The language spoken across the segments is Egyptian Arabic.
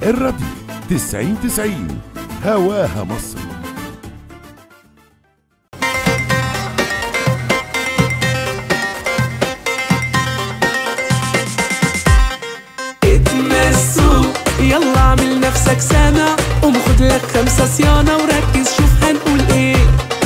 الراديو 90 90 هواها مصر اتمسوا يلا اعمل نفسك سامع قوم خد لك خمسة صيانة وركز شوف هنقول ايه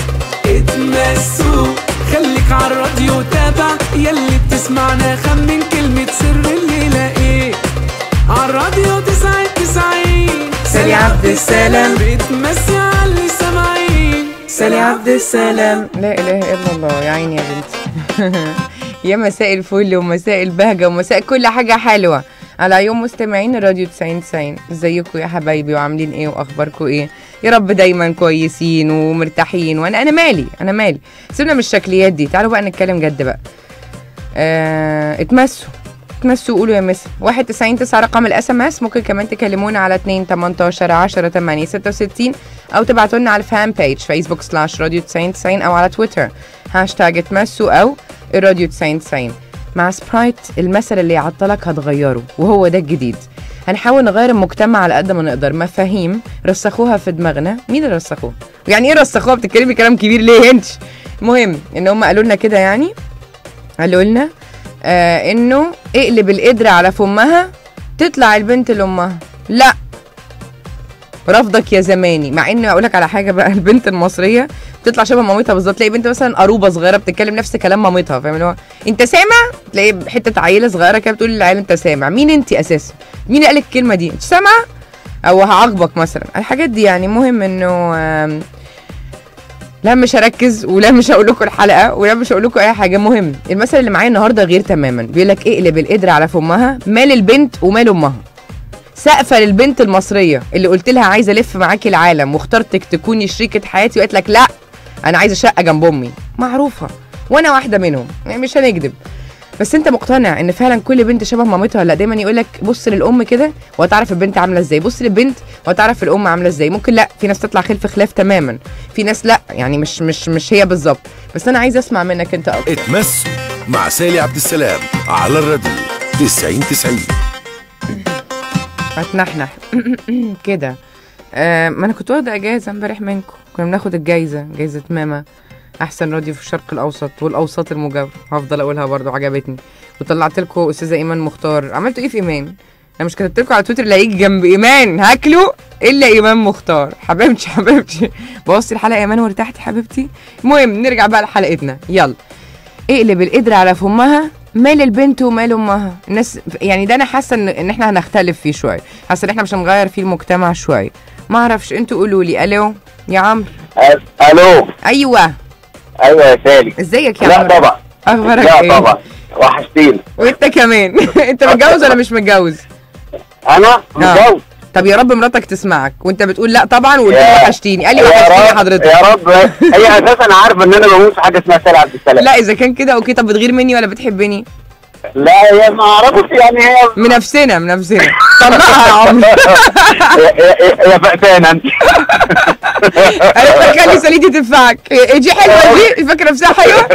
اتمسوا خليك على الراديو تابع يلي بتسمعنا خمن كلمة سر الليلة ايه على الراديو تسعين تسعين سالي عبد السلام بتمسي على اللي سامعين سالي عبد السلام لا اله الا الله يا عيني يا بنتي يا مساء الفل ومساء البهجه ومساء كل حاجه حلوه على عيون مستمعين الراديو 90 90 ازيكم يا حبايبي وعاملين ايه واخباركم ايه يا رب دايما كويسين ومرتاحين وانا انا مالي انا مالي سيبنا من الشكليات دي تعالوا بقى نتكلم جد بقى آه اتمسوا اتمسوا وقولوا يا مس 91 9 رقم الاس ام اس ممكن كمان تكلمونا على 2 18 10 8 66 او تبعتوا لنا على الفان بيج فيسبوك سلاش راديو 90 90 او على تويتر هاشتاج اتمسوا او الراديو 90 90 مع سبرايت المثل اللي يعطلك هتغيره وهو ده الجديد هنحاول نغير المجتمع على قد ما نقدر مفاهيم رسخوها في دماغنا مين اللي رسخوها يعني ايه رسخوها بتتكلمي كلام كبير ليه انت المهم ان هم قالوا لنا كده يعني قالوا لنا آه انه اقلب القدرة على فمها تطلع البنت لامها لا رفضك يا زماني مع ان اقول لك على حاجه بقى البنت المصريه بتطلع شبه مامتها بالظبط تلاقي بنت مثلا قروبه صغيره بتتكلم نفس كلام مامتها فاهم اللي هو انت سامع تلاقي حته عيله صغيره كده بتقول للعيال انت سامع مين انت اساسا مين قال الكلمه دي انت سامعه او هعاقبك مثلا الحاجات دي يعني مهم انه آم، لا مش هركز ولا مش هقول لكم الحلقه ولا مش هقول لكم اي حاجه مهم المثل اللي معايا النهارده غير تماما بيقول لك اقلب القدر على فمها مال البنت ومال امها سقفه للبنت المصريه اللي قلت لها عايزه الف معاكي العالم واخترتك تكوني شريكه حياتي وقالت لك لا انا عايزه شقه جنب امي معروفه وانا واحده منهم يعني مش هنكذب بس انت مقتنع ان فعلا كل بنت شبه مامتها لا دايما يقول لك بص للام كده وهتعرف البنت عامله ازاي بص للبنت وهتعرف الام عامله ازاي ممكن لا في ناس تطلع خلف خلاف تماما في ناس لا يعني مش مش مش هي بالظبط بس انا عايزه اسمع منك انت اكتر اتمسوا مع سالي عبد السلام على الراديو 90 90 هتنحنح كده آه ما انا كنت واخده اجازه امبارح منكم كنا بناخد الجايزه جايزه ماما احسن راديو في الشرق الاوسط والاوساط المجاور هفضل اقولها برضو عجبتني وطلعت لكم استاذه ايمان مختار عملتوا ايه في ايمان انا مش كتبت لكم على تويتر اللي هيجي جنب ايمان هاكله الا ايمان مختار حبيبتي حبيبتي بوظتي الحلقه يا ايمان وارتحتي حبيبتي المهم نرجع بقى لحلقتنا يلا اقلب القدر على فمها مال البنت ومال امها الناس يعني ده انا حاسه ان ان احنا هنختلف فيه شويه حاسه ان احنا مش هنغير فيه المجتمع شويه ما اعرفش انتوا قولوا لي الو يا عمرو أ- الو ايوه ايوه يا سالي ازيك يا لا عمرو طبعا اخبارك لا ايه طبعا وحشتيني وانت كمان انت متجوز ولا مش متجوز انا متجوز طب يا رب مراتك تسمعك وانت بتقول لا طبعا وقلت يا- لي وحشتيني قال لي يا وحشتيني رب حضرتك يا رب هي اساسا عارفه ان انا بموت في حاجه اسمها سالي عبد السلام لا اذا كان كده اوكي طب بتغير مني ولا بتحبني لا هي ما اعرفش يعني هي من نفسنا من نفسنا طلقها يا عمرو هي- هي هي فقتانه انت انا خلي سليتي تنفعك إيه دي حلوه دي فاكره نفسها حلوه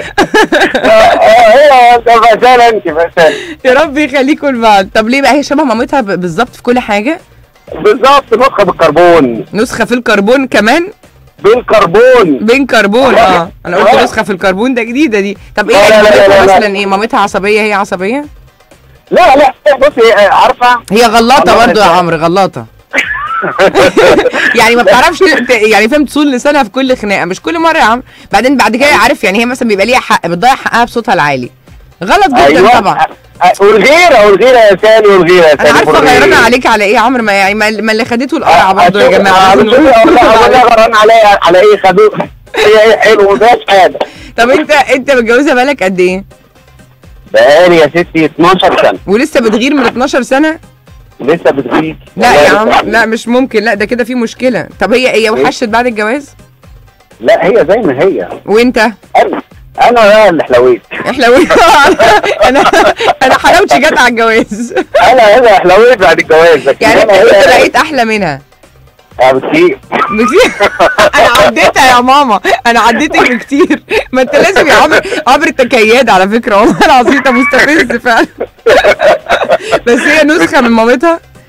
هي فقتانه انت فقتانه يا رب يخليكم لبعض طب ليه بقى هي شبه مامتها ب- بالظبط في كل حاجه بالظبط نسخه بالكربون نسخه في الكربون كمان بالكربون بين كربون اه انا قلت آه. نسخه في الكربون ده جديده دي طب ايه لا، لا، لا، مامتها لا، لا. مثلا ايه مامتها عصبيه هي عصبيه لا لا بصي عارفه هي غلاطه الله برضو يا يسلمك. عمرو غلاطه يعني ما بتعرفش ت- ت- يعني فاهم تصون لسانها في كل خناقه مش كل مره يا عمرو بعدين بعد كده عارف يعني هي مثلا بيبقى ليها حق بتضيع حقها بصوتها العالي غلط جدا ايوه طبعا أ- والغيره والغيره يا سالي والغيره يا سالي انا عارفه والغيرة. غيرانه عليك على ايه يا عمرو ما يعني ما ما اللي خدته القرعه برضه يا أشوف- جماعه أشوف- لازم نقول لا عليه. والله غران عليا على ايه خدوه هي ايه حلو ما فيهاش حاجه طب انت انت متجوزه بالك قد ايه بقالي يا ستي 12 سنه ولسه بتغير من 12 سنه لسه بتغيب لا والله يا لسه عم بتغيب. لا مش ممكن لا ده كده في مشكله طب هي هي وحشت بعد الجواز لا هي زي ما هي وانت انا انا بقى اللي حلويت احنا انا انا حلاوتي جت على الجواز انا هنا حلويت بعد الجواز لكن يعني انا انت هي بقيت احلى منها آه، بكتير بكتير انا عديتها يا ماما انا عديتك بكتير ما انت لازم يا عمرو عمرو انت كياد على فكره والله العظيم انت مستفز فعلا بس هي نسخه من مامتها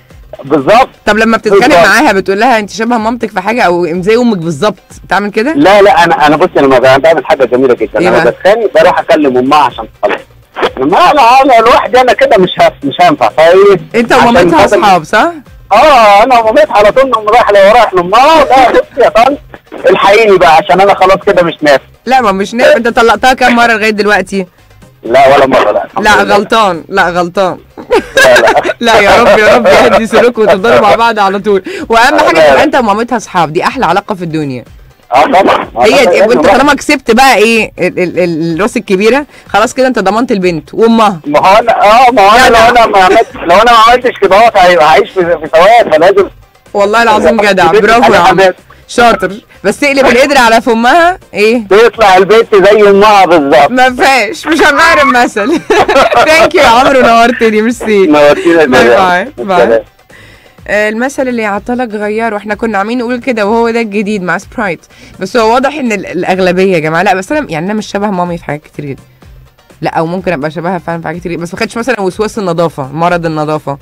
بالظبط طب لما بتتخانق بالظبط. معاها بتقول لها انت شبه مامتك في حاجه او زي امك بالظبط بتعمل كده لا لا انا انا بص انا ما بعمل- بعمل حاجه جميله جدا إيه انا بقى؟ بتخانق بروح اكلم امها عشان تخلص ما انا انا لوحدي انا كده مش هف مش هينفع طيب انت عشان ومامتها خاطر- اصحاب صح اه انا ومامتها على طول نقوم رايح لو رايح لامها لا بص يا طنط الحقيني بقى عشان انا خلاص كده مش نافع لا ما مش نافع انت طلقتها كام مره لغايه دلوقتي لا ولا مره لا الحمد لا لله. غلطان لا غلطان لا لا لا يا رب يا رب يهدي سلوككم وتفضلوا مع بعض على طول واهم حاجه لا، تبقى لا. انت ومامتها اصحاب دي احلى علاقه في الدنيا اه طبعا آه هي طبعاً. دي انت طالما كسبت بقى ايه ال- ال- ال- الراس الكبيره خلاص كده انت ضمنت البنت وامها ما هو انا اه ما هو انا جدع. لو انا ما عملت لو انا ما عملتش كده اهوت هيبقى هعيش في في سواد فلازم والله العظيم جدع برافو يا عم شاطر بس تقلب القدر على فمها ايه تطلع البيت زي امها بالظبط ما فيهاش مش هنغير المثل ثانك يو يا عمرو نورتني ميرسي نورتينا باي سلام. باي باي آه، المثل اللي يعطلك غيره احنا كنا عاملين نقول كده وهو ده الجديد مع سبرايت بس هو واضح ان ال- الاغلبيه يا جماعه لا بس انا يعني انا مش شبه مامي في حاجات كتير جدا لا او ممكن ابقى شبهها فعلا في حاجات كتير بس ما خدتش مثلا وسواس النظافه مرض النظافه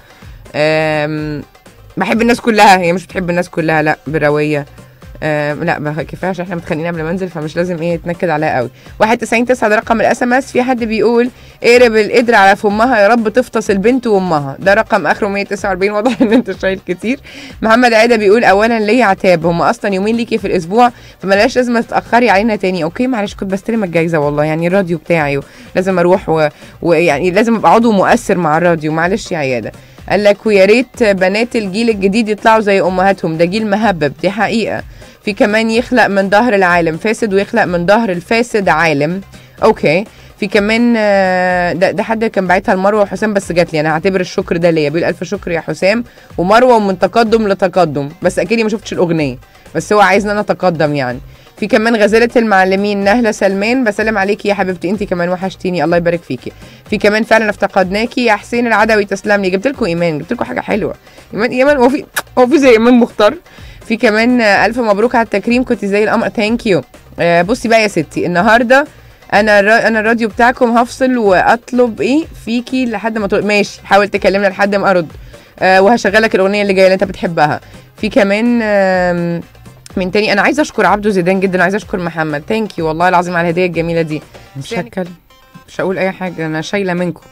أم، بحب الناس كلها هي مش بتحب الناس كلها لا برويه أم، لا بقى كفايه عشان احنا متخانقين قبل ما انزل فمش لازم ايه يتنكد عليها قوي 91 9 ده رقم الاس ام اس في حد بيقول اقرب القدر على فمها يا رب تفطس البنت وامها ده رقم اخره 149 واضح ان انت شايل كتير محمد عاده بيقول اولا ليه عتاب هم اصلا يومين ليكي في الاسبوع فملاش لازم تتاخري علينا تاني اوكي معلش كنت بستلم الجايزه والله يعني الراديو بتاعي ولازم اروح و... ويعني لازم ابقى عضو مؤثر مع الراديو معلش يا عياده قال لك ويا ريت بنات الجيل الجديد يطلعوا زي امهاتهم ده جيل مهبب دي حقيقه في كمان يخلق من ظهر العالم فاسد ويخلق من ظهر الفاسد عالم اوكي في كمان آه، ده, ده حد كان باعتها لمروه وحسام بس جات لي انا هعتبر الشكر ده ليا بيقول الف شكر يا حسام ومروه ومن تقدم لتقدم بس اكيد ما شفتش الاغنيه بس هو عايزني انا اتقدم يعني في كمان غزاله المعلمين نهله سلمان بسلم عليكي يا حبيبتي انت كمان وحشتيني الله يبارك فيكي في كمان فعلا افتقدناكي يا حسين العدوي تسلم لي جبت لكم ايمان جبت لكم حاجه حلوه ايمان ايمان هو في هو في زي ايمان مختار في كمان آه، الف مبروك على التكريم كنت زي القمر ثانك يو بصي بقى يا ستي النهارده انا الر- انا الراديو بتاعكم هفصل واطلب ايه فيكي لحد ما تقول ماشي حاول تكلمنا لحد ما ارد آه وهشغلك الاغنيه اللي جايه اللي انت بتحبها في كمان آم، من تاني انا عايزه اشكر عبده زيدان جدا عايزه اشكر محمد ثانك يو والله العظيم على الهديه الجميله دي مش هتكلم مش هقول اي حاجه انا شايله منكم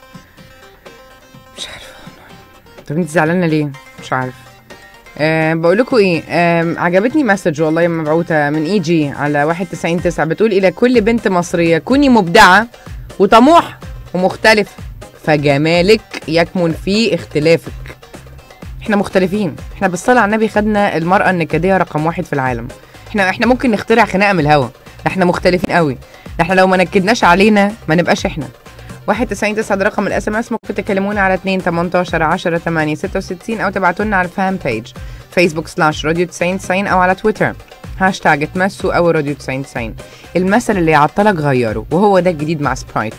مش عارفه طب انت زعلانه ليه مش عارفه أه بقول لكم ايه أه عجبتني مسج والله مبعوثه من اي جي على 199 بتقول الى كل بنت مصريه كوني مبدعه وطموح ومختلف فجمالك يكمن في اختلافك احنا مختلفين احنا بالصلاه على النبي خدنا المراه النكديه رقم واحد في العالم احنا احنا ممكن نخترع خناقه من الهوا ده احنا مختلفين قوي ده احنا لو ما نكدناش علينا ما نبقاش احنا 91 9 ده رقم الاس ام اس ممكن تكلمونا على 2 18 10 8 66 او تبعتوا لنا على الفام بيج فيسبوك سلاش راديو 90 90 او على تويتر هاشتاج اتمسوا او راديو 90 90 المثل اللي يعطلك غيره وهو ده الجديد مع سبرايت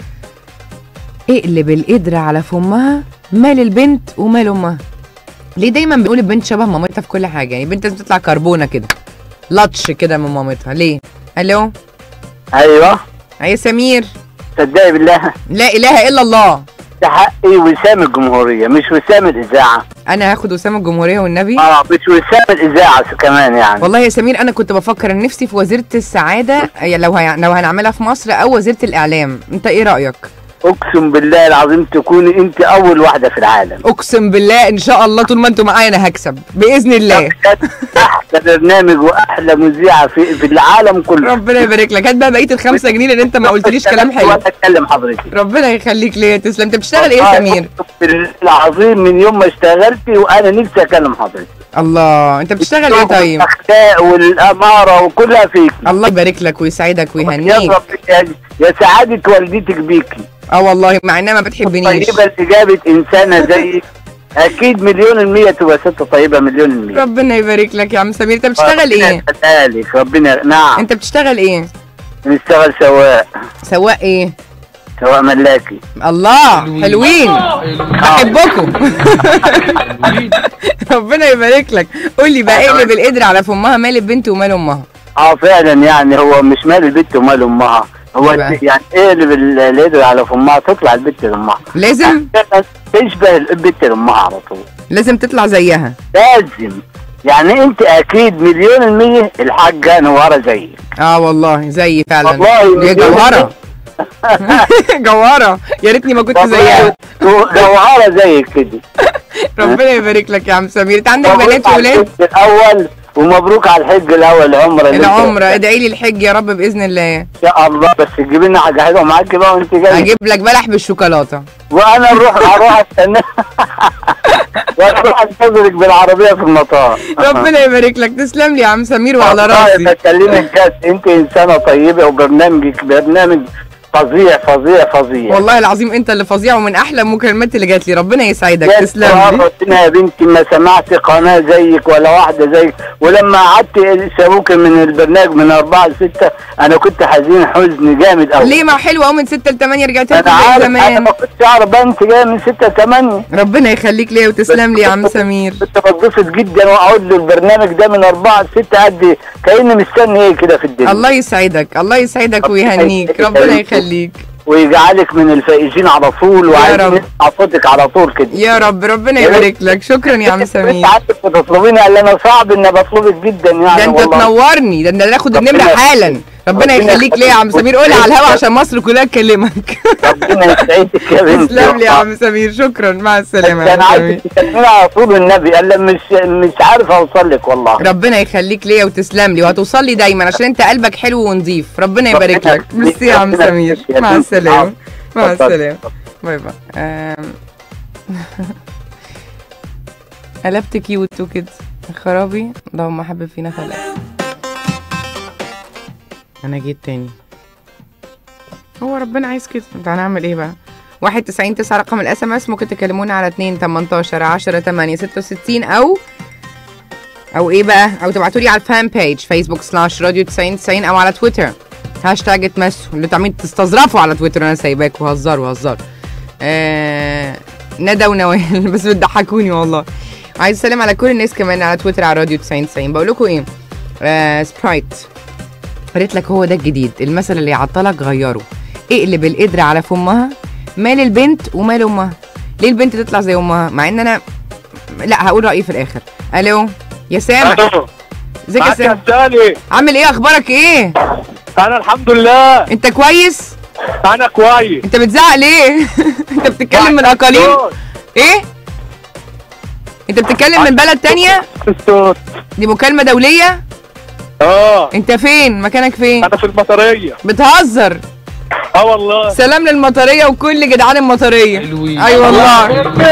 اقلب القدرة على فمها مال البنت ومال امها ليه دايما بنقول البنت شبه مامتها في كل حاجه يعني البنت لازم تطلع كربونه كده لطش كده من مامتها ليه الو ايوه يا سمير صدقي بالله لا اله الا الله ده حقي وسام الجمهوريه مش وسام الاذاعه انا هاخد وسام الجمهوريه والنبي اه مش وسام الاذاعه كمان يعني والله يا سمير انا كنت بفكر ان نفسي في وزيره السعاده يعني لو هي... لو هنعملها في مصر او وزيره الاعلام انت ايه رايك اقسم بالله العظيم تكوني انت اول واحده في العالم اقسم بالله ان شاء الله طول ما انتوا معايا انا هكسب باذن الله احلى برنامج واحلى مذيعه في في العالم كله ربنا يبارك لك هات بقى بقيه الخمسة جنيه لان انت ما قلتليش كلام حلو وانا اتكلم حضرتك ربنا يخليك ليا تسلم انت بتشتغل ايه يا سمير أقسم بالله العظيم من يوم ما اشتغلتي وانا نفسي اكلم حضرتك الله انت بتشتغل ايه طيب الاخلاق والاماره وكلها فيك الله يبارك لك ويسعدك يا ويهنيك رب يا- يا سعاده والدتك بيكي اه والله مع انها ما بتحبنيش طيبه اللي جابت انسانه زيك اكيد مليون المية تبقى ست طيبة مليون المية ربنا يبارك لك يا عم سمير انت بتشتغل ربنا ايه يخليها لك ربنا نعم انت بتشتغل ايه نشتغل سواق سواق ايه سواق ملاكي الله حلوين بحبكم ربنا يبارك لك قول لي بقى اقلب القدر على فمها مال البنت ومال امها اه فعلا يعني هو مش مال البت ومال امها هو إيه بقى؟ يعني ايه اللي باليد على فمها تطلع البت لامها لازم تشبه البت لامها على طول لازم تطلع زيها لازم يعني انت اكيد مليون المية الحاجة نوارة زيك اه والله زي فعلا والله يا جوهره جوهره يا ريتني ما كنت زيها جوهرة زيك كده ربنا يبارك لك يا عم سمير انت عندك مبروك بنات على وولاد الحج الاول ومبروك على الحج الاول العمرة اللي انت- العمره ادعي لي الحج يا رب باذن الله ان شاء الله بس تجيب لنا حاجة حلوة معاك بقى وانت جاي اجيب لك بلح بالشوكولاته وانا اروح اروح استنى واروح انتظرك بالعربية في المطار ربنا يبارك لك تسلم لي يا عم سمير وعلى والله راسي بكلمك كاس انت انسانة طيبة وبرنامجك برنامج فظيع فظيع فظيع والله العظيم انت اللي فظيع ومن احلى المكالمات اللي جات لي ربنا يسعدك يا تسلم لي ربنا يا بنتي ما سمعت قناة زيك ولا واحدة زيك ولما قعدت سابوك من البرنامج من أربعة لستة أنا كنت حزين حزن جامد أوي ليه ما حلوه اهو من 6 ل 8 رجعت أنا لكم زي عارف أنا زمان ما كنتش أعرف بقى أنت جاية من ستة لثمانية ربنا يخليك ليا وتسلم لي يا عم سمير كنت بتبسط جدا وأقعد للبرنامج ده من أربعة لستة قد كأني مستني إيه كده في الدنيا الله يسعدك الله يسعدك ربنا ويهنيك يخليك. ربنا يخليك ويجعلك من الفائزين على طول رب. وعايزين نسمع صوتك على طول كده يا رب ربنا يا ريت. يبارك لك شكرا يا عم انت سمير عندك بتطلبيني قال انا صعب اني بطلبك جدا يعني ده انت والله. تنورني ده انت ناخد ربنا النمره يخليك. حالا ربنا ربنا يخليك ليا يا عم يخليك. سمير قولها على الهوا عشان مصر كلها تكلمك ربنا يسعدك يا بنتي تسلم لي يا والله. عم سمير شكرا مع السلامه بس يا انا عم عايز سمير تكلميني على طول النبي قال لي مش مش عارف اوصل لك والله ربنا يخليك ليا وتسلم لي وهتوصل لي دايما عشان انت قلبك حلو ونظيف ربنا يبارك ربنا لك ميرسي يا عم ربنا سمير يخليك يا مع بنتي. السلامه مع اتفضل. السلامه باي باي آم. قلبت كيوت وكده خرابي اللهم حبب فينا خلق انا جيت تاني هو ربنا عايز كده انت هنعمل ايه بقى واحد تسعين تسعة رقم الاس ام اس ممكن تكلمونا على اتنين تمنتاشر عشرة تمانية ستة وستين او او ايه بقى او تبعتوا لي على الفان بيج فيسبوك سلاش راديو 90 90 او على تويتر هاشتاج اتمسوا اللي تعملوا تستظرفوا على تويتر انا سايباك وهزروا هزروا آه ندى ونوال بس بتضحكوني والله عايز اسلم على كل الناس كمان على تويتر على راديو 90 90 بقول لكم ايه آه سبرايت قالت لك هو ده الجديد المثل اللي يعطلك غيره اقلب القدر على فمها مال البنت ومال امها ليه البنت تطلع زي امها مع ان انا لا هقول رايي في الاخر الو يا سامح ازيك يا معاك يا سامح سالي عامل ايه اخبارك ايه انا الحمد لله انت كويس انا كويس انت بتزعق ليه انت بتتكلم من اقاليم ايه انت بتتكلم من بلد تانية الصوت دي مكالمة دولية اه انت فين مكانك فين انا في المطريه بتهزر اه والله سلام للمطرية وكل جدعان المطرية حلوين. اي والله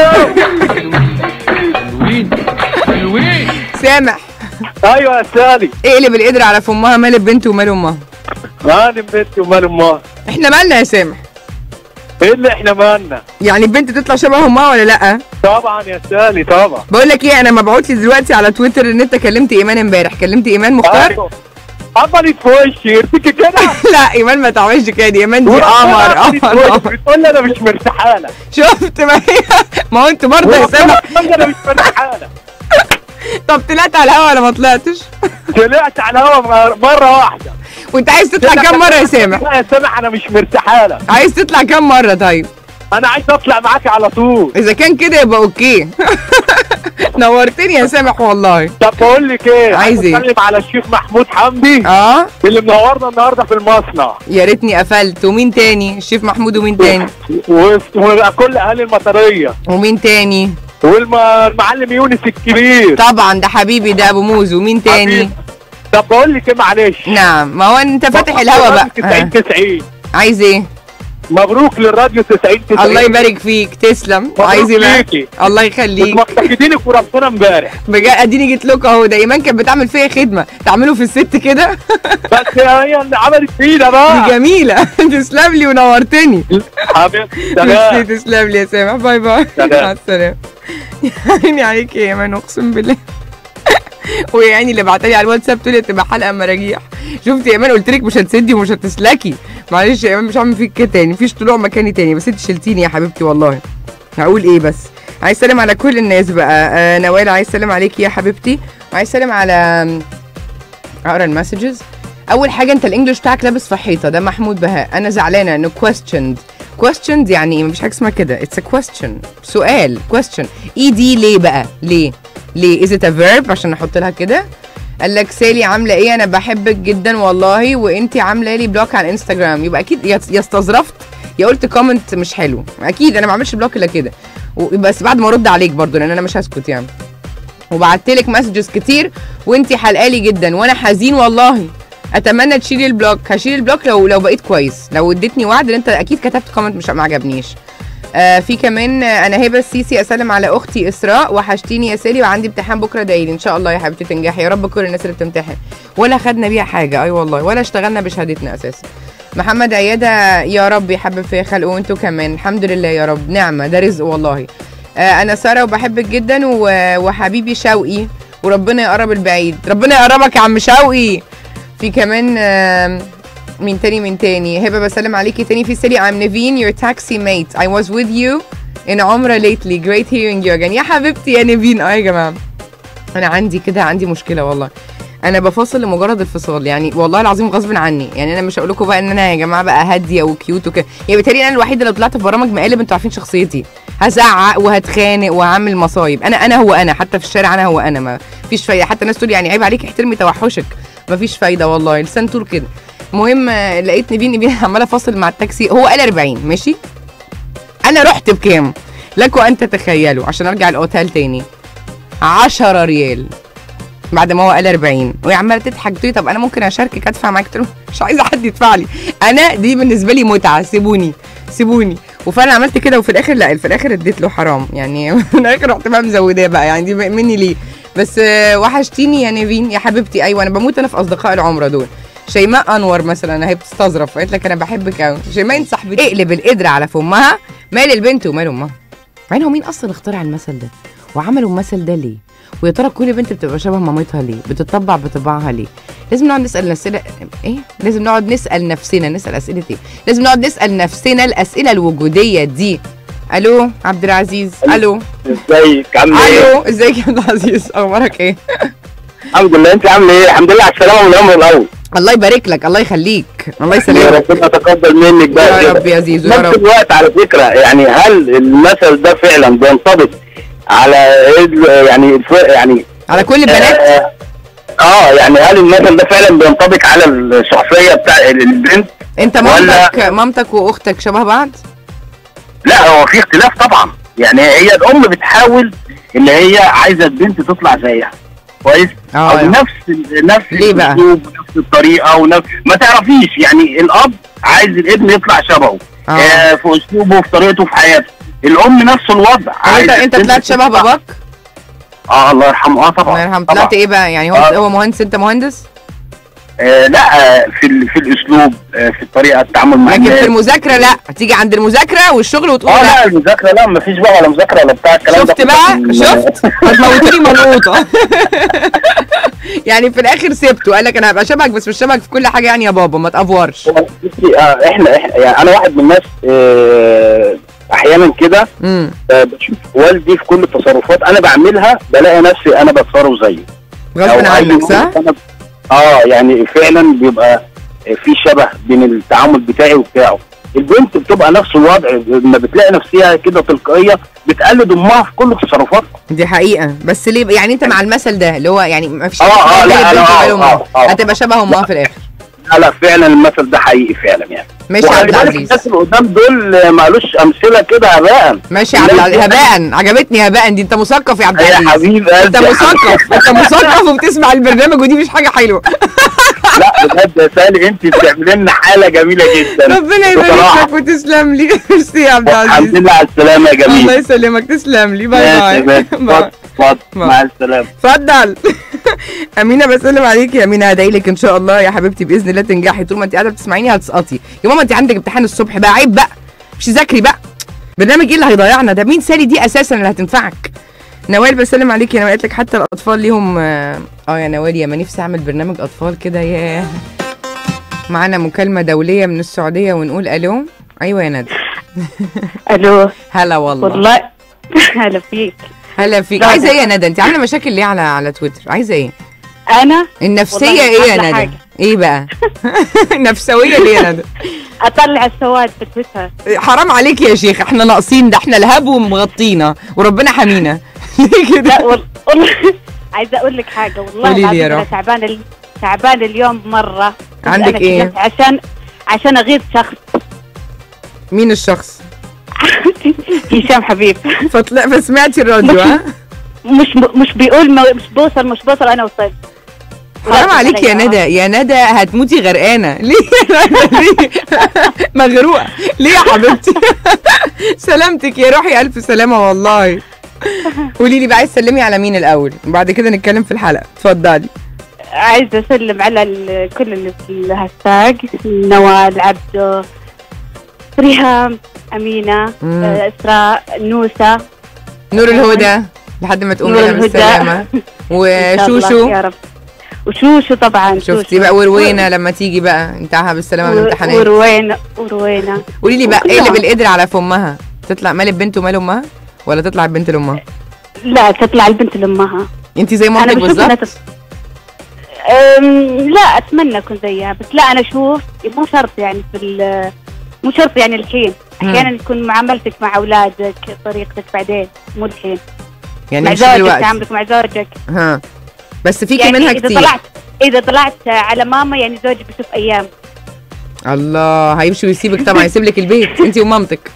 حلوين حلوين سامح ايوه يا سالي اقلب القدر على فمها مال البنت ومال امها مالي بنتي ومال امها احنا مالنا يا سامح ايه اللي احنا مالنا يعني البنت تطلع شبه امها ولا لا طبعا يا سالي طبعا بقول لك ايه انا مبعوت لي دلوقتي على تويتر ان انت كلمت ايمان امبارح كلمت ايمان مختار أيوة. عملت في وشي يرتكي كده لا ايمان ما تعملش كده دي ايمان دي قمر عملت في قمر وشي. قمر. بتقول لي انا مش مرتاحه لك شفت ما هي ما هو انت برضه يا سامح بتقول لي انا مش مرتاحه لك طب طلعت على الهوا ولا ما طلعتش طلعت على الهوا مر- مره واحده وانت عايز تطلع كام مره يا سامح لا يا سامح انا مش مرتاحه لك عايز تطلع كام مره طيب انا عايز اطلع معاك على طول اذا كان كده يبقى اوكي نورتني يا سامح والله طب بقول لك ايه عايز ايه؟ اتكلم على الشيخ محمود حمدي اه اللي منورنا النهارده في المصنع يا ريتني قفلت ومين تاني الشيف محمود ومين تاني و- وكل اهالي المطريه ومين تاني والمعلم يونس الكبير طبعا ده حبيبي ده ابو موز ومين تاني حبيبي. طب بقول لك ايه معلش نعم ما هو انت فاتح الهوا بقى 90 آه. 90 عايز ايه مبروك للراديو 90 90 الله يبارك فيك تسلم عايز ايه بقى ليكي. الله يخليك مفتقدينك وربنا امبارح بجد اديني جيت لكم اهو ده ايمان كانت بتعمل فيا خدمه تعملوا في الست كده بس هي اللي عملت فينا دي بقى جميله تسلم لي ونورتني حبيبتي ميرسي سلام تسلم لي يا سامح باي باي سلام. مع السلامه يا عيني عليك يا ايمان اقسم بالله ويا عيني اللي بعتلي على الواتساب تقول لي تبقى حلقه مراجيح شفت يا ايمان قلت لك مش هتسدي ومش هتسلكي معلش يا ايمان مش هعمل فيك كده تاني مفيش طلوع مكاني تاني بس انت شلتيني يا حبيبتي والله هقول ايه بس عايز اسلم على كل الناس بقى آه نوال عايز اسلم عليكي يا حبيبتي وعايز اسلم على اقرا المسجز اول حاجه انت الانجليش بتاعك لابس في حيطه ده محمود بهاء انا زعلانه انه questioned questions يعني ايه مفيش حاجه اسمها كده it's a question سؤال question اي دي ليه بقى ليه ليه is it a verb عشان نحط لها كده قال لك سالي عامله ايه انا بحبك جدا والله وانتي عامله لي بلوك على الانستجرام يبقى اكيد يا يا استظرفت يا قلت كومنت مش حلو اكيد انا ما بعملش بلوك الا كده و- بس بعد ما ارد عليك برضو لان انا مش هسكت يعني وبعت لك مسجز كتير وانتي حلقالي جدا وانا حزين والله اتمنى تشيلي البلوك هشيل البلوك لو لو بقيت كويس لو اديتني وعد ان انت اكيد كتبت كومنت مش ما عجبنيش آه في كمان آه، انا هبه السيسي اسلم على اختي اسراء وحشتيني يا سالي وعندي امتحان بكره دايلي ان شاء الله يا حبيبتي تنجحي يا رب كل الناس اللي بتمتحن ولا خدنا بيها حاجه اي والله ولا اشتغلنا بشهادتنا اساسا محمد عياده يا رب يحبب في خلقه وانتوا كمان الحمد لله يا رب نعمه ده رزق والله آه انا ساره وبحبك جدا و- وحبيبي شوقي وربنا يقرب البعيد ربنا يقربك يا عم شوقي في كمان آم، مين تاني مين تاني هبه بسلم عليكي تاني في سالي I'm Naveen your taxi mate I was with you in عمرة lately great hearing you again يا حبيبتي يا نيفين اه يا جماعه انا عندي كده عندي مشكله والله انا بفصل لمجرد الفصال يعني والله العظيم غصب عني يعني انا مش هقول لكم بقى ان انا يا جماعه بقى هاديه وكيوت وكده يعني بالتالي انا الوحيده اللي طلعت في برامج مقالب انتوا عارفين شخصيتي هزعق وهتخانق وهعمل مصايب انا انا هو انا حتى في الشارع انا هو انا ما فيش فايده حتى الناس تقول يعني عيب عليك احترمي توحشك ما فيش فايده والله لسان طول كده المهم آه، لقيت نبيل نبيل عماله فاصل مع التاكسي هو قال 40 ماشي انا رحت بكام لكم ان تتخيلوا عشان ارجع الاوتيل تاني 10 ريال بعد ما هو قال 40 وهي عماله تضحك تقول لي طب انا ممكن اشاركك ادفع معاك قلت له مش عايزه حد يدفع لي انا دي بالنسبه لي متعه سيبوني سيبوني وفعلا عملت كده وفي الاخر لا في الاخر اديت له حرام يعني في الاخر رحت بقى مزوداه بقى يعني دي مني ليه بس آه، وحشتيني يا نيفين يا حبيبتي ايوه انا بموت انا في اصدقاء العمره دول شيماء انور مثلا هي بتستظرف قالت لك انا بحبك قوي شيماء انت صاحبتي اقلب القدره على فمها مال البنت ومال امها مع ان هو مين اصلا اخترع المثل ده وعملوا المثل ده ليه ويا ترى كل بنت بتبقى شبه مامتها ليه بتطبع بطباعها ليه لازم نقعد نسال نفسنا ايه لازم نقعد نسال نفسنا نسال اسئله ايه لازم نقعد نسال نفسنا الاسئله الوجوديه دي الو عبد العزيز الو ازيك عامل ايه؟ الو ازيك يا عبد العزيز اخبارك ايه الحمد لله انت عامل ايه؟ الحمد لله على السلامه من الامر الاول الله يبارك لك الله يخليك الله يا يسلمك ربنا يتقبل منك بقى يا كده. رب يا زيزو، يا نفس رب. الوقت على فكره يعني هل المثل ده فعلا بينطبق على ال- يعني الف- يعني على كل البنات اه آه، يعني هل المثل ده فعلا بينطبق على الشخصيه بتاع البنت؟ انت ولا- مامتك مامتك واختك شبه بعض لا هو في اختلاف طبعا يعني هي الام بتحاول ان هي عايزه البنت تطلع زيها كويس اه او يعني. نفس نفس ليه بقى؟ الاسلوب ونفس الطريقه ونفس ما تعرفيش يعني الاب عايز الابن يطلع شبهه اه. آه في اسلوبه في طريقته في حياته الام نفس الوضع طب انت عايزة انت البنت طلعت شبه تطلع- باباك اه الله يرحمه اه طبعا الله يرحمه طبعا. طلعت ايه بقى يعني هو آه. هو مهندس انت مهندس آه لا آه في ال- في الاسلوب آه في الطريقه التعامل مع لكن في الناس المذاكره لا تيجي عند المذاكره والشغل وتقول اه لا لا المذاكره لا مفيش بقى ولا مذاكره ولا بتاع الكلام ده شفت بقى كله. شفت هتموتوني منوطه يعني في الاخر سبته قال لك انا هبقى شبهك بس مش شبهك في كل حاجه يعني يا بابا ما تافورش بصي، آه احنا احنا يعني انا واحد من الناس آه احيانا كده امم آه بشوف والدي في كل التصرفات انا بعملها بلاقي نفسي انا بتصرف زيه غصب أو أي عنك صح؟ موقف أنا- اه يعني فعلا بيبقى في شبه بين التعامل بتاعي وبتاعه البنت بتبقى نفس الوضع لما بتلاقي نفسها كده تلقائيه بتقلد امها في كل تصرفاتها دي حقيقه بس ليه يعني انت مع المثل ده اللي هو يعني ما فيش آه، آه، لا، لا، آه، آه، آه. هتبقى شبه امها في الاخر لا لا فعلا المثل ده حقيقي فعلا يعني ماشي يا وخلي عبد بالك العزيز الناس اللي قدام دول مالوش امثله كده هباء ماشي يا عبد لا، العزيز هباء عجبتني هباء دي انت مثقف يا عبد يا العزيز حبيب انت قلبي يا مثقف انت مثقف وبتسمع البرنامج ودي مش حاجه حلوه لا بجد يا سالي انت بتعملي لنا حاله جميله جدا ربنا يبارك بصراحة. لك وتسلم لي ميرسي يا عبد الحمد العزيز لله على السلامه يا الله جميل يسلمك تسلم لي باي ماشي، باي ماشي. باي اتفضل، اتفضل. باي. مع السلامه اتفضل امينه بسلم عليك يا امينه هدعي لك ان شاء الله يا حبيبتي باذن الله تنجحي طول ما انت قاعده بتسمعيني هتسقطي يا ماما انت عندك امتحان الصبح بقى عيب بقى مش ذاكري بقى برنامج ايه اللي هيضيعنا ده مين سالي دي اساسا اللي هتنفعك نوال بسلم عليك يا نوال قالت لك حتى الاطفال ليهم اه آه يا نوال يا ما نفسي اعمل برنامج اطفال كده ياه معانا مكالمه دوليه من السعوديه ونقول الو ايوه يا ندى الو هلا والله والله هلا فيك هلا فيك لا، عايزه لا. ايه يا ندى انت عامله مشاكل ليه على على تويتر عايزه ايه انا النفسيه والله ايه يا أحلى ندى حاجة. ايه بقى نفسويه ليه يا ندى اطلع السواد في تويتر حرام عليك يا شيخ احنا ناقصين ده احنا الهب ومغطينا وربنا حمينا ليه كده لا وال- والله عايزه اقول لك حاجه والله قولي لي العظيم يا أنا روح. تعبانه ال- تعبانه اليوم مره بس عندك أنا إيه؟ كلمت عشان عشان اغيظ شخص مين الشخص هشام حبيب فطلع فسمعتي الراديو ها مش مش بيقول ما- مش بوصل مش بوصل انا وصلت حرام خلاص عليك يا عليا. ندى يا ندى هتموتي غرقانه ليه يا ندى ليه مغروقه ليه يا حبيبتي سلامتك يا روحي الف سلامه والله قولي لي بقى عايز تسلمي على مين الاول وبعد كده نتكلم في الحلقه اتفضلي عايزه اسلم على ال- كل اللي في الهاشتاج نوال عبده ريهام امينه مم. آه، اسراء نوسه نور الهدى لحد ما تقوم نور لنا الهدى. بالسلامه إن شاء الله وشوشو يا رب وشوشو طبعا شفتي شوشو. بقى وروينا لما تيجي بقى انتهى بالسلامه من و- الامتحانات وروينا وروينا قولي لي بقى ايه اللي وكلهم. بالقدر على فمها تطلع مال البنت ومال امها ولا تطلع البنت لامها لا تطلع البنت لامها انت زي انا مامتك بشوف انها بالظبط تط... أم، لا اتمنى اكون زيها بس لا انا اشوف مو شرط يعني في ال- مو شرط يعني الحين مم. احيانا تكون معاملتك مع اولادك طريقتك بعدين مو الحين يعني مع مش زوجك دلوقتي تعاملك مع زوجك ها بس فيكي يعني منها اذا كتير طلعت اذا طلعت على ماما يعني زوجي بيشوف ايام الله هيمشي ويسيبك طبعا يسيب لك البيت انت ومامتك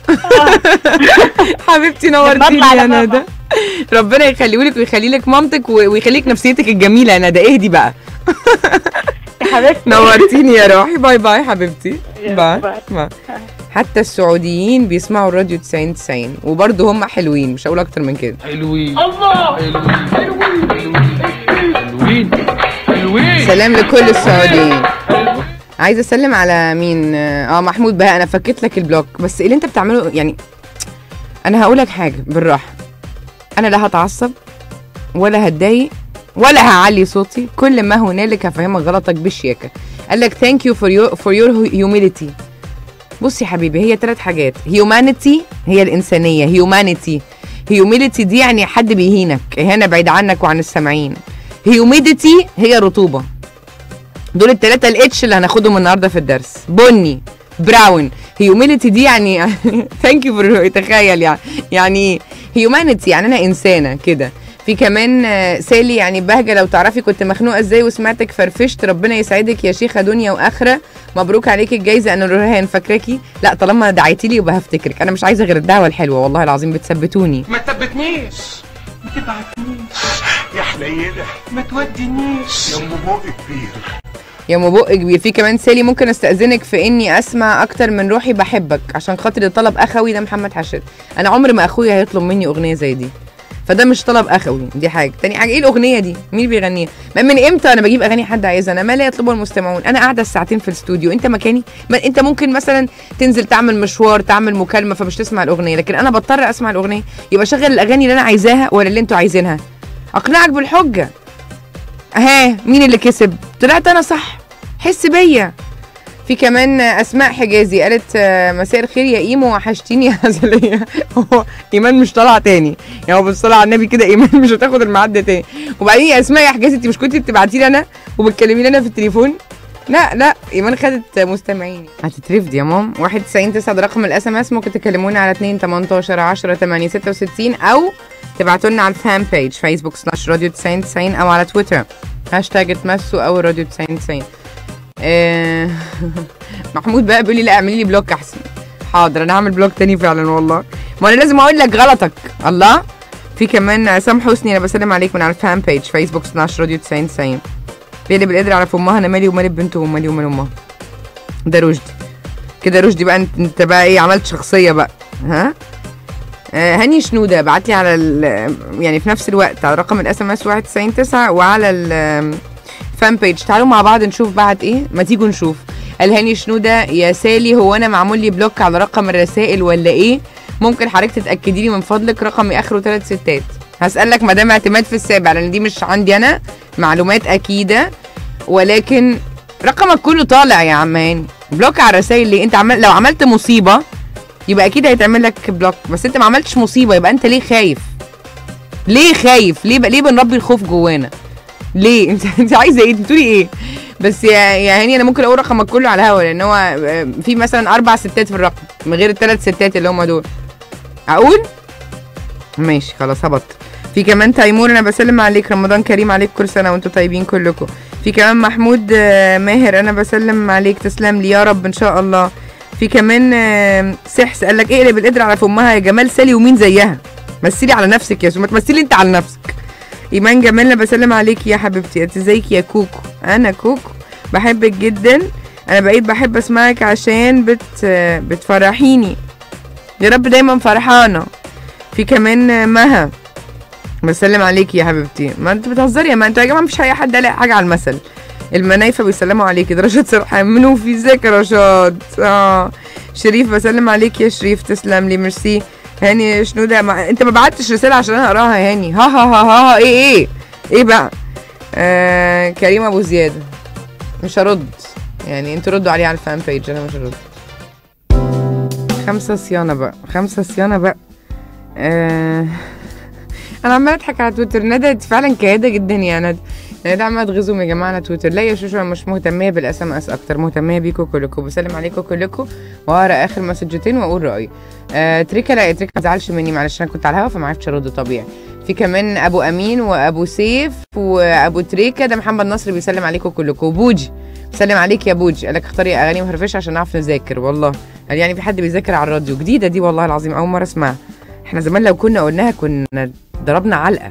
حبيبتي نورتيني بطلع يا على ماما. ندى ربنا يخليهولك ويخلي لك مامتك و- ويخليك نفسيتك الجميله يا ندى اهدي بقى يا حبيبتي نورتيني يا روحي باي باي حبيبتي يا باي باي. باي حتى السعوديين بيسمعوا الراديو 90 90 وبرضه هم حلوين مش هقول اكتر من كده حلوين الله حلوين حلوين حلوين حلوين سلام لكل السعوديين عايزه اسلم على مين اه محمود بهاء انا فكيت لك البلوك بس اللي انت بتعمله يعني انا هقول لك حاجه بالراحه انا لا هتعصب ولا هتضايق ولا هعلي صوتي كل ما هنالك هفهمك غلطك بالشياكه قال لك ثانك يو فور يور فور يور هيوميليتي بصي يا حبيبي هي ثلاث حاجات هيومانيتي هي الانسانيه هيومانيتي هيوميليتي دي يعني حد بيهينك اهانه بعيد عنك وعن السامعين هيوميديتي هي رطوبه دول الثلاثه الاتش اللي هناخدهم النهارده في الدرس بني براون هيوميليتي دي يعني ثانك يو فور تخيل يعني يعني هيومانيتي يعني انا انسانه كده في كمان آه، سالي يعني بهجه لو تعرفي كنت مخنوقه ازاي وسمعتك فرفشت ربنا يسعدك يا شيخه دنيا واخره مبروك عليكي الجايزه انا رهان فاكراكي لا طالما دعيتي لي يبقى هفتكرك انا مش عايزه غير الدعوه الحلوه والله العظيم بتثبتوني ما تثبتنيش ما تبعتنيش يا حنينة ما تودينيش يا ام بق كبير يا ام بق كبير في كمان سالي ممكن استاذنك في اني اسمع اكتر من روحي بحبك عشان خاطر ده طلب اخوي ده محمد حشد انا عمر ما اخويا هيطلب مني اغنيه زي دي فده مش طلب اخوي دي حاجه تاني حاجه ايه الاغنيه دي مين بيغنيها ما من امتى انا بجيب اغاني حد عايزها انا ما لا يطلبه المستمعون انا قاعده الساعتين في الاستوديو انت مكاني ما انت ممكن مثلا تنزل تعمل مشوار تعمل مكالمه فمش تسمع الاغنيه لكن انا بضطر اسمع الاغنيه يبقى شغل الاغاني اللي انا عايزاها ولا اللي انتوا عايزينها اقنعك بالحجه ها مين اللي كسب طلعت انا صح حس بيا في كمان اسماء حجازي قالت آه، مساء الخير يا ايمو وحشتيني يا هزليه هو ايمان مش طالعه تاني يعني هو بالصلاه على النبي كده ايمان مش هتاخد الميعاد ده تاني وبعدين يا اسماء يا حجازي انت مش كنت بتبعتي لي انا وبتكلميني انا في التليفون لا لا ايمان خدت مستمعيني هتترفدي يا مام 91 9 ده رقم الاس ام اس ممكن تكلمونا على 2 18 10 8 66 او تبعتوا لنا على الفان بيج فيسبوك سلاش راديو 90 90 او على تويتر هاشتاج اتمسوا او راديو 90 90 آه، محمود بقى بيقول لي لا اعملي لي بلوك احسن حاضر انا هعمل بلوك تاني فعلا والله ما انا لازم اقول لك غلطك الله في كمان عصام حسني انا بسلم عليك من على الفان بيج فيسبوك سلاش راديو 90 90 بيقلب القدر على فمها انا مالي ومال البنت ومالي ومال امها ده رشدي كده رشدي بقى انت, انت بقى ايه عملت شخصيه بقى ها آه هاني شنوده بعت لي على ال- يعني في نفس الوقت على رقم الاس ام اس 199 وعلى ال فان بيج تعالوا مع بعض نشوف بعد ايه ما تيجوا نشوف الهاني شنوده يا سالي هو انا معمول لي بلوك على رقم الرسائل ولا ايه ممكن حضرتك تتاكدي لي من فضلك رقمي اخره ثلاث ستات هسالك مدام اعتماد في السابع لان دي مش عندي انا معلومات اكيده ولكن رقمك كله طالع يا عم هاني بلوك على الرسائل ليه انت عمل لو عملت مصيبه يبقى اكيد هيتعمل لك بلوك بس انت ما عملتش مصيبه يبقى انت ليه خايف ليه خايف ليه بقى ليه بنربي الخوف جوانا ليه انت انت عايزه ايه انت بتقولي ايه بس يا يا هاني انا ممكن اقول رقمك كله على الهوا لان هو آه، في مثلا اربع ستات في الرقم من غير الثلاث ستات اللي هم دول اقول ماشي خلاص هبط في كمان تيمور انا بسلم عليك رمضان كريم عليك كل سنه وانتم طيبين كلكم في كمان محمود آه، ماهر انا بسلم عليك تسلم لي يا رب ان شاء الله في كمان آه، سحس قال لك اقلب القدر على فمها يا جمال سالي ومين زيها مثلي على نفسك يا سو ما تمثلي انت على نفسك ايمان جمال انا بسلم عليك يا حبيبتي انت ازيك يا كوكو انا كوكو بحبك جدا انا بقيت بحب اسمعك عشان بت بتفرحيني يا رب دايما فرحانه في كمان مها بسلم عليكي يا حبيبتي ما انت بتهزري يا ما انتوا يا جماعه مفيش اي حد قال حاجه على المثل المنايفه بيسلموا عليكي ده رشاد سرحان منو في ازيك يا رشاد اه شريف بسلم عليك يا شريف تسلم لي ميرسي هاني شنو ده ما... انت ما بعتش رساله عشان انا اقراها يا هاني ها ها ها ها, ها. ايه ايه ايه بقى آه كريم ابو زياد مش هرد يعني انتوا ردوا عليه على الفان بيج انا مش هرد خمسة صيانة بقى خمسة صيانة بقى آه انا عمالة اضحك على تويتر ندى انت فعلا كيادة جدا يا ندى ندى عمالة تغيظهم يا جماعة على تويتر لا يا شوشو انا مش مهتمية بالاس ام اس اكتر مهتمية بيكم كلكم بسلم عليكم كلكم واقرا اخر مسجتين واقول رايي آه تريكا لا تريكا ما تزعلش مني معلش انا كنت على الهوا فما عرفتش ارد طبيعي في كمان ابو امين وابو سيف وابو تريكا ده محمد نصر بيسلم عليكم كلكم وبوجي بيسلم عليك يا بوجي قال لك اختاري اغاني مهرفشه عشان نعرف نذاكر والله قال يعني في حد بيذاكر على الراديو جديده دي والله العظيم اول مره اسمعها احنا زمان لو كنا قلناها كنا ضربنا علقه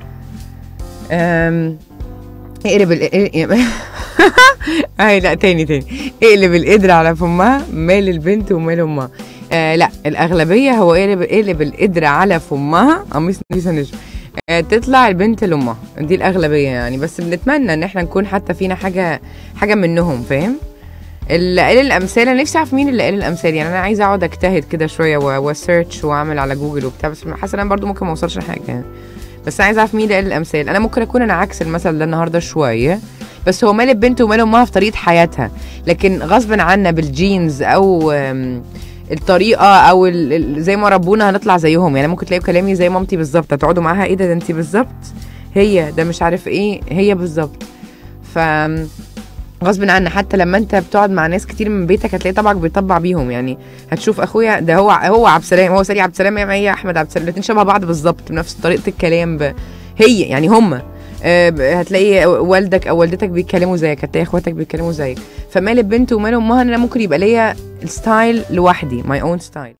أم... اقلب ال اي لا تاني تاني اقلب القدر على فمها مال البنت ومال امها آه لا الاغلبيه هو اقلب اقلب القدر على فمها قميص نيسا نجم آه تطلع البنت لامها دي الاغلبيه يعني بس بنتمنى ان احنا نكون حتى فينا حاجه حاجه منهم فاهم اللي قال الامثال انا نفسي اعرف مين اللي قال الامثال يعني انا عايزه اقعد اجتهد كده شويه وسيرش واعمل على جوجل وبتاع بس حاسه ان انا برضو ممكن ما اوصلش لحاجه يعني بس انا عايزه اعرف مين اللي قال الامثال انا ممكن اكون انا عكس المثل ده النهارده شويه بس هو مال البنت ومال امها في طريقه حياتها لكن غصب عنا بالجينز او أم، الطريقه او ال- ال- زي ما ربونا هنطلع زيهم يعني ممكن تلاقوا كلامي زي مامتي بالظبط هتقعدوا معاها ايه ده ده انت بالظبط هي ده مش عارف ايه هي بالظبط ف غصب عنا حتى لما انت بتقعد مع ناس كتير من بيتك هتلاقي طبعك بيطبع بيهم يعني هتشوف اخويا ده هو هو عبد السلام هو سالي عبد السلام هي هي احمد عبد السلام الاتنين شبه بعض بالظبط بنفس طريقه الكلام ب... هي يعني هما آه، ب- هتلاقي والدك او والدتك بيتكلموا زيك هتلاقي اخواتك بيتكلموا زيك فمال البنت ومال امها ان انا ممكن يبقى ليا الستايل لوحدي ماي اون ستايل